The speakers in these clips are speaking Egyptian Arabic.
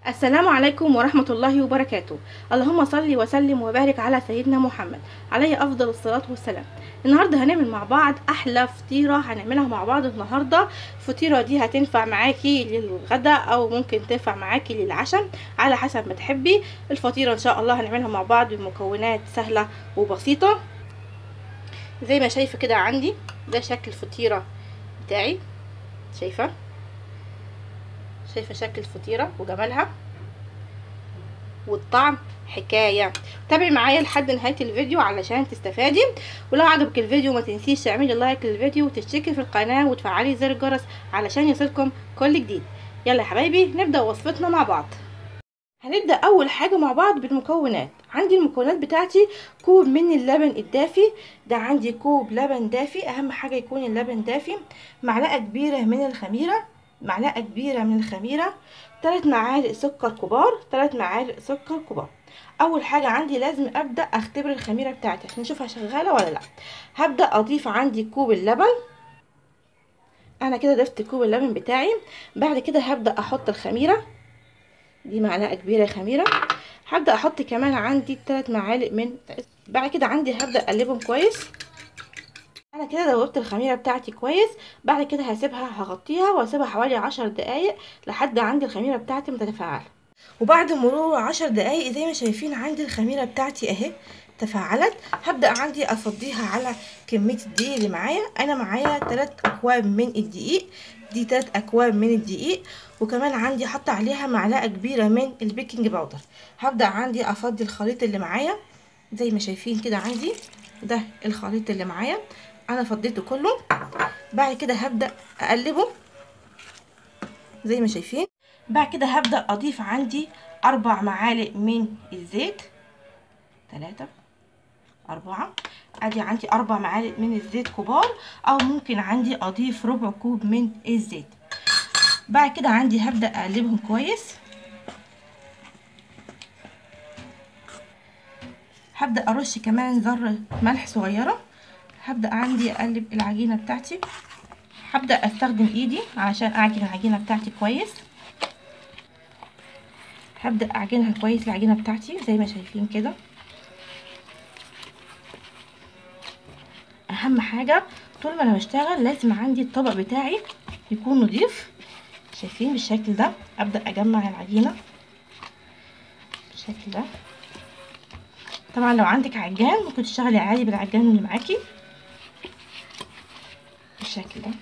السلام عليكم ورحمة الله وبركاته اللهم صل وسلم وبارك على سيدنا محمد عليه أفضل الصلاة والسلام النهاردة هنعمل مع بعض أحلى فطيرة هنعملها مع بعض النهاردة الفطيرة دي هتنفع معاكي للغداء أو ممكن تنفع معاكي للعشاء على حسب ما تحبي الفطيرة إن شاء الله هنعملها مع بعض بمكونات سهلة وبسيطة زي ما شايفة كده عندي ده شكل الفطيرة بتاعي شايفة شايفه شكل الفطيره وجمالها والطعم حكايه تابعي معايا لحد نهايه الفيديو علشان تستفادي ولو عجبك الفيديو ما تنسيش تعملي لايك للفيديو وتشتركي في القناه وتفعلي زر الجرس علشان يصلكم كل جديد يلا يا حبايبي نبدا وصفتنا مع بعض هنبدا اول حاجه مع بعض بالمكونات عندي المكونات بتاعتي كوب من اللبن الدافي ده عندي كوب لبن دافي اهم حاجه يكون اللبن دافي معلقه كبيره من الخميره معلقه كبيره من الخميره 3 معالق سكر كبار 3 معالق سكر كبار اول حاجه عندي لازم ابدا اختبر الخميره بتاعتي عشان اشوفها شغاله ولا لا هبدا اضيف عندي كوب اللبن انا كده ضفت كوب اللبن بتاعي بعد كده هبدا احط الخميره دي معلقه كبيره خميره هبدا احط كمان عندي 3 معالق من بعد كده عندي هبدا اقلبهم كويس انا كده دوبت الخميره بتاعتي كويس بعد كده هسيبها هغطيها واسيبها حوالي عشر دقايق لحد عندي الخميره بتاعتي متفاعله وبعد مرور عشر دقايق زي ما شايفين عندي الخميره بتاعتي اهي تفاعلت هبدا عندي افضيها على كميه الدقيق اللي معايا انا معايا 3 اكواب من الدقيق دي 3 اكواب من الدقيق وكمان عندي حط عليها معلقه كبيره من البيكنج باودر هبدا عندي افضي الخليط اللي معايا زي ما شايفين كده عندي ده الخليط اللي معايا انا فضيته كله بعد كده هبدا اقلبه زي ما شايفين بعد كده هبدا اضيف عندي اربع معالق من الزيت ثلاثة أربعة أدي عندي أربع معالق من الزيت كبار أو ممكن عندي أضيف ربع كوب من الزيت بعد كده عندي هبدأ أقلبهم كويس هبدأ أرش كمان ذرة ملح صغيرة هبدأ عندي أقلب العجينة بتاعتي هبدأ أستخدم إيدي عشان أعجن العجينة بتاعتي كويس هبدأ أعجنها كويس العجينة بتاعتي زي ما شايفين كده أهم حاجة طول ما أنا بشتغل لازم عندي الطبق بتاعي يكون نضيف شايفين بالشكل ده أبدأ أجمع العجينة بالشكل ده طبعا لو عندك عجان ممكن تشتغلي عادي بالعجان اللي معاكي بالشكل ده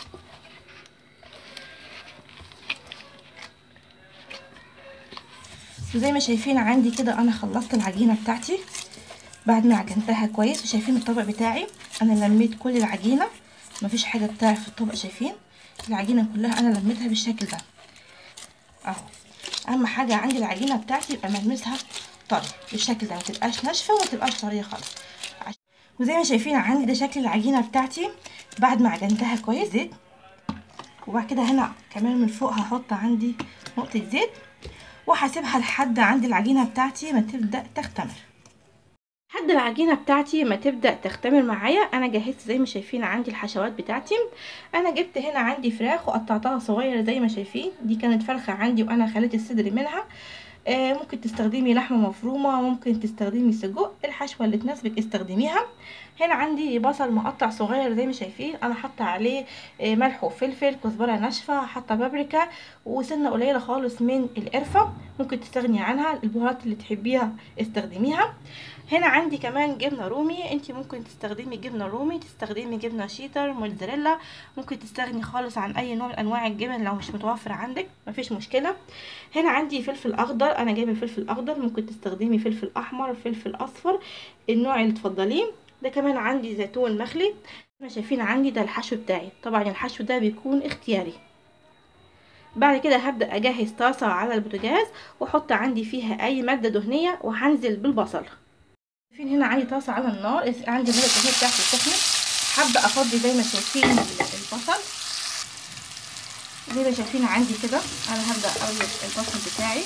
وزي ما شايفين عندي كده انا خلصت العجينه بتاعتي بعد ما عجنتها كويس وشايفين الطبق بتاعي انا لميت كل العجينه مفيش حاجه بتاعي في الطبق شايفين العجينه كلها انا لميتها بالشكل ده اهو اهم حاجه عندي العجينه بتاعتي يبقى ملمسها طري بالشكل ده ما تبقاش ناشفه وما تبقاش طريه خالص وزي ما شايفين عندي ده شكل العجينه بتاعتي بعد ما عجنتها كويس زيت وبعد كده هنا كمان من فوق هحط عندي نقطه زيت وهسيبها لحد عند العجينه بتاعتي ما تبدا تختمر لحد العجينه بتاعتي ما تبدا تختمر معايا انا جهزت زي ما شايفين عندي الحشوات بتاعتي انا جبت هنا عندي فراخ وقطعتها صغير زي ما شايفين دي كانت فرخه عندي وانا خليت الصدر منها آه ممكن تستخدمي لحمه مفرومه ممكن تستخدمي سجق الحشوه اللي تناسبك استخدميها هنا عندي بصل مقطع صغير زي ما شايفين انا حاطه عليه آه ملح وفلفل كزبره ناشفه حاطه بابريكا وسنه قليله خالص من القرفه ممكن تستغني عنها البهارات اللي تحبيها استخدميها هنا عندي كمان جبنه رومي انت ممكن تستخدمي جبنه رومي تستخدمي جبنه شيتر موتزاريلا ممكن تستغني خالص عن اي نوع من انواع الجبن لو مش متوفر عندك مفيش مشكله هنا عندي فلفل اخضر انا جايبه فلفل اخضر ممكن تستخدمي فلفل احمر فلفل اصفر النوع اللي تفضليه ده كمان عندي زيتون مخلي ما شايفين عندي ده الحشو بتاعي طبعا الحشو ده بيكون اختياري بعد كده هبدا اجهز طاسه على البوتاجاز واحط عندي فيها اي ماده دهنيه وهنزل بالبصل شايفين هنا عندي طاسه على النار عندي الماده الدهنيه بتاعتي سخنت هبدا افضي زي ما شايفين البصل زي ما شايفين عندي كده انا هبدا اقلب البصل بتاعي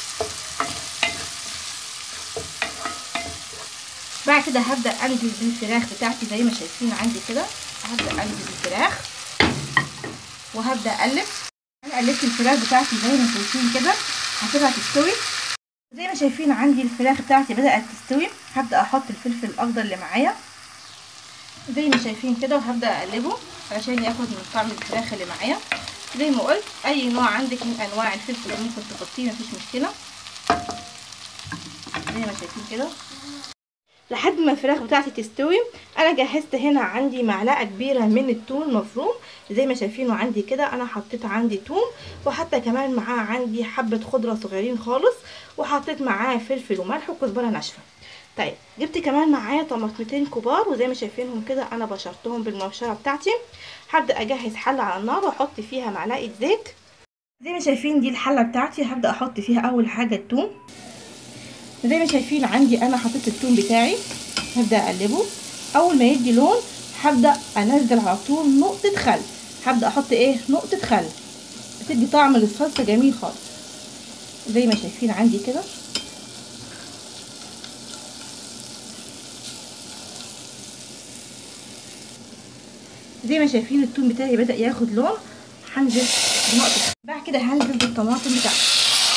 بعد كده هبدا انزل بالفراخ بتاعتي زي ما شايفين عندي كده هبدا انزل بالفراخ وهبدا اقلب انا قلبت الفراخ بتاعتي زي ما شايفين كده هسيبها تستوي زي ما شايفين عندي الفراخ بتاعتي بدأت تستوي هبدأ احط الفلفل الاخضر اللي معايا زي ما شايفين كده وهبدأ اقلبه علشان ياخد من طعم الفراخ اللي معايا زي ما قلت اي نوع عندك من انواع الفلفل اللي ممكن تحطيه مفيش مشكله زي ما شايفين كده لحد ما الفراخ بتاعتي تستوي انا جهزت هنا عندي معلقه كبيره من الثوم المفروم زي ما شايفينه عندي كده انا حطيت عندي ثوم وحتى كمان معاه عندي حبه خضره صغيرين خالص وحطيت معاه فلفل وملح وكزبره ناشفه طيب جبت كمان معايا طماطمتين كبار وزي ما شايفينهم كده انا بشرتهم بالمبشره بتاعتي هبدا اجهز حله على النار واحط فيها معلقه زيت زي ما شايفين دي الحله بتاعتي هبدا احط فيها اول حاجه الثوم زي ما شايفين عندي انا حطيت الثوم بتاعي هبدا اقلبه اول ما يدي لون هبدا انزل على طول نقطه خل هبدا احط ايه نقطه خل بتدي طعم للصلصه جميل خالص زي ما شايفين عندي كده زي ما شايفين الثوم بتاعي بدا ياخد لون هنزل بنقطه بعد كده هنزل بالطماطم بتاعتي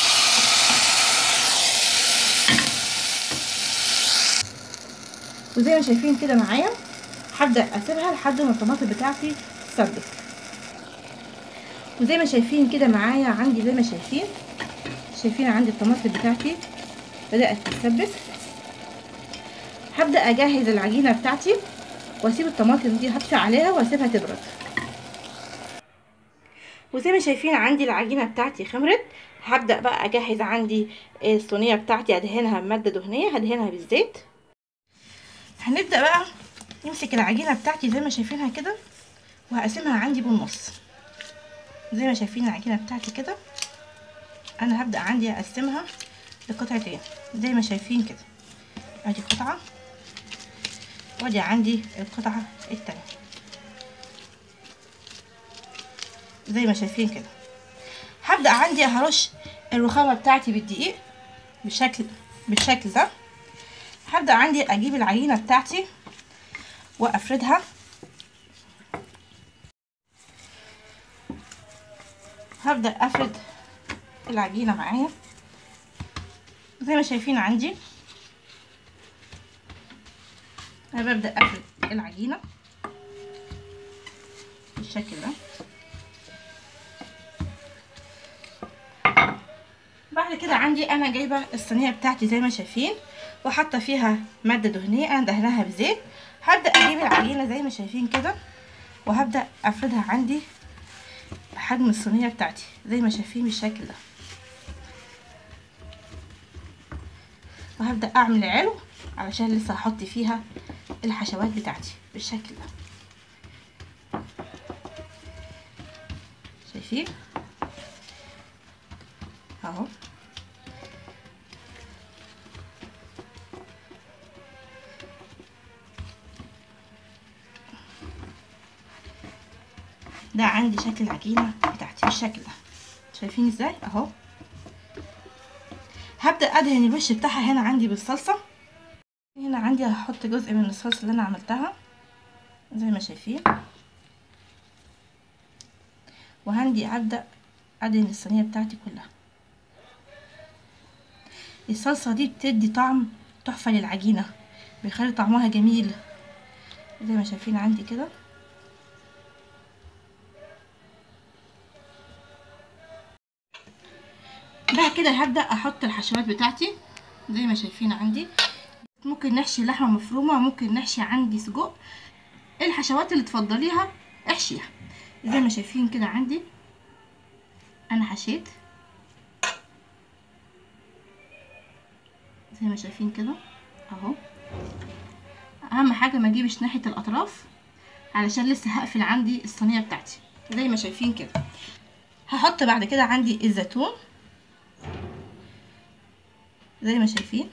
وزي ما شايفين كده معايا هبدا اسيبها لحد ما الطماطم بتاعتي تسبك وزي ما شايفين كده معايا عندي زي ما شايفين شايفين عندي الطماطم بتاعتي بدات تتسبك هبدا اجهز العجينه بتاعتي واسيب الطماطم دي هطفي عليها واسيبها تبرد وزي ما شايفين عندي العجينه بتاعتي خمرت هبدا بقى اجهز عندي الصينيه بتاعتي ادهنها بماده دهنيه هدهنها بالزيت هنبدا بقى نمسك العجينه بتاعتي زي ما شايفينها كده وهقسمها عندي بالنص زي ما شايفين العجينه بتاعتي كده انا هبدا عندي اقسمها لقطعتين زي ما شايفين كده ادي قطعه وادي عندي القطعه التانية زي ما شايفين كده هبدا عندي هرش الرخامه بتاعتي بالدقيق بالشكل بالشكل ده هبدا عندي اجيب العجينه بتاعتي وافردها هبدا افرد العجينه معايا زي ما شايفين عندي انا ببدا افرد العجينه بالشكل ده بعد كده عندي انا جايبه الصينيه بتاعتي زي ما شايفين وحاطه فيها ماده دهنيه انا دهناها بزيت هبدا اجيب العجينه زي ما شايفين كده وهبدا افردها عندي بحجم الصينيه بتاعتي زي ما شايفين بالشكل ده وهبدا اعمل علو علشان لسه هحط فيها الحشوات بتاعتي بالشكل ده شايفين اهو ده عندي شكل العجينه بتاعتي بالشكل ده شايفين ازاي اهو هبدا ادهن الوش بتاعها هنا عندي بالصلصه هنا عندي هحط جزء من الصلصه اللي انا عملتها زي ما شايفين وهندي ابدا ادهن الصينيه بتاعتي كلها الصلصه دي بتدي طعم تحفه للعجينه بيخلي طعمها جميل زي ما شايفين عندي كده بعد كده هبدا احط الحشوات بتاعتي زي ما شايفين عندي ممكن نحشي لحمه مفرومه ممكن نحشي عندي سجق الحشوات اللي تفضليها احشيها زي ما شايفين كده عندي انا حشيت زي ما شايفين كده اهو اهم حاجه ما اجيبش ناحيه الاطراف علشان لسه هقفل عندي الصينيه بتاعتي زي ما شايفين كده هحط بعد كده عندي الزيتون زي ما شايفين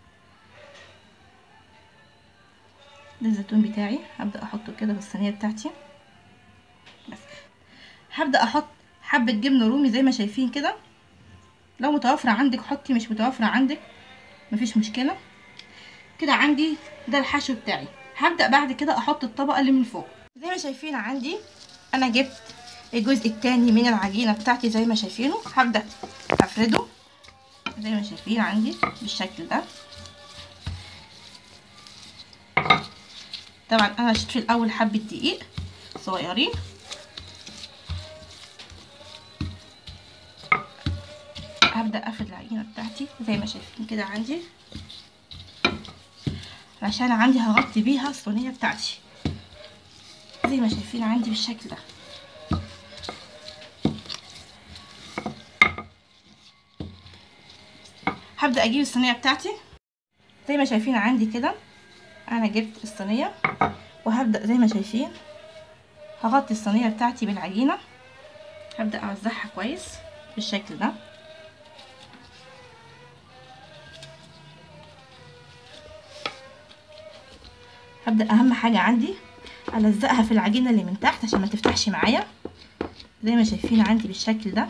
ده الزيتون بتاعي هبدا احطه كده في الصينيه بتاعتي بس هبدا احط حبه جبنه رومي زي ما شايفين كده لو متوفره عندك حطي مش متوفره عندك مفيش مشكله كده عندي ده الحشو بتاعي هبدا بعد كده احط الطبقه اللي من فوق زي ما شايفين عندي انا جبت الجزء التاني من العجينه بتاعتي زي ما شايفينه هبدا افرده زي ما شايفين عندي بالشكل ده طبعا انا شفت في الاول حبه دقيق صغيرين هبدا افرد العجينه بتاعتي زي ما شايفين كده عندي عشان عندي هغطي بيها الصينيه بتاعتي زي ما شايفين عندي بالشكل ده هبدا اجيب الصينيه بتاعتي زي ما شايفين عندي كده انا جبت الصينيه وهبدا زي ما شايفين هغطي الصينيه بتاعتي بالعجينه هبدا اوزعها كويس بالشكل ده هبدا اهم حاجه عندي الزقها في العجينه اللي من تحت عشان ما تفتحش معايا زي ما شايفين عندي بالشكل ده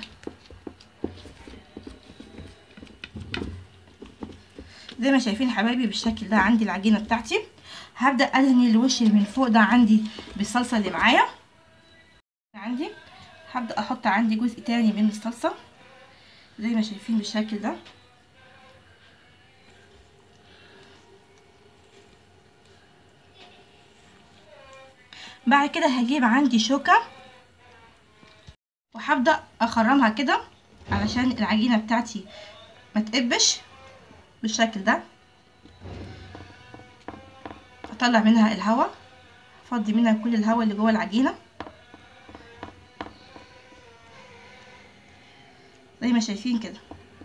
زي ما شايفين حبايبي بالشكل ده عندي العجينه بتاعتي هبدا ادهن الوش اللي من فوق ده عندي بالصلصه اللي معايا عندي هبدا احط عندي جزء تاني من الصلصه زي ما شايفين بالشكل ده بعد كده هجيب عندي شوكة وهبدأ اخرمها كده علشان العجينة بتاعتي ما تقبش بالشكل ده اطلع منها الهواء افضي منها كل الهواء اللي جوه العجينة زي ما شايفين كده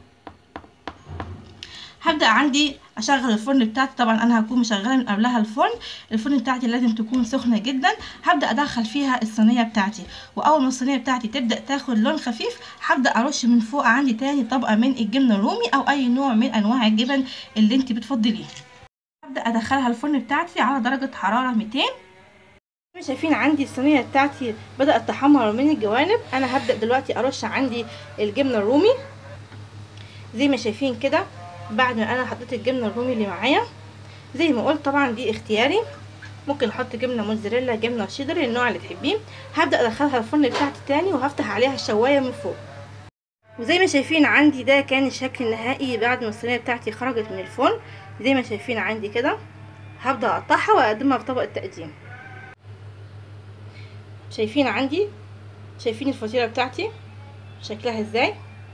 هبدا عندي اشغل الفرن بتاعتي طبعا انا هكون مشغله من قبلها الفرن الفرن بتاعتي لازم تكون سخنه جدا هبدا ادخل فيها الصينيه بتاعتي واول ما الصينيه بتاعتي تبدا تاخد لون خفيف هبدا ارش من فوق عندي تاني طبقه من الجبنه الرومي او اي نوع من انواع الجبن اللي انت بتفضليه هبدا ادخلها الفرن بتاعتي على درجه حراره 200 شايفين عندي الصينيه بتاعتي بدات تحمر من الجوانب انا هبدا دلوقتي ارش عندي الجبنه الرومي زي ما شايفين كده بعد ما انا حطيت الجبنه الرومي اللي معايا زي ما قلت طبعا دي اختياري ممكن احط جبنه موتزاريلا جبنه شيدر النوع اللي تحبيه هبدا ادخلها الفرن بتاعتي تاني وهفتح عليها الشوايه من فوق وزي ما شايفين عندي ده كان الشكل النهائي بعد ما الصينيه بتاعتي خرجت من الفرن زي ما شايفين عندي كده هبدا اقطعها واقدمها في طبق التقديم شايفين عندي شايفين الفطيره بتاعتي شكلها ازاي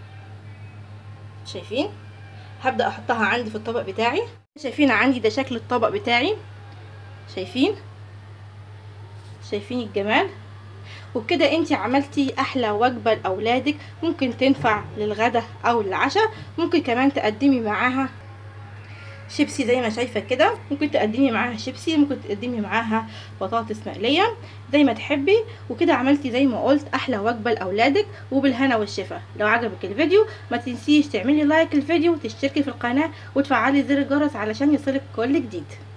شايفين هبدا احطها عندي في الطبق بتاعي شايفين عندي ده شكل الطبق بتاعي شايفين شايفين الجمال وبكده انت عملتي احلى وجبه لاولادك ممكن تنفع للغدا او للعشاء ممكن كمان تقدمي معاها شيبسي زي ما شايفه كده ممكن تقدمي معاها شيبسي ممكن تقدمي معاها بطاطس مقليه زي ما تحبي وكده عملتي زي ما قلت احلى وجبه لاولادك وبالهنا والشفا لو عجبك الفيديو ما تنسيش تعملي لايك للفيديو وتشتركي في القناه وتفعلي زر الجرس علشان يصلك كل جديد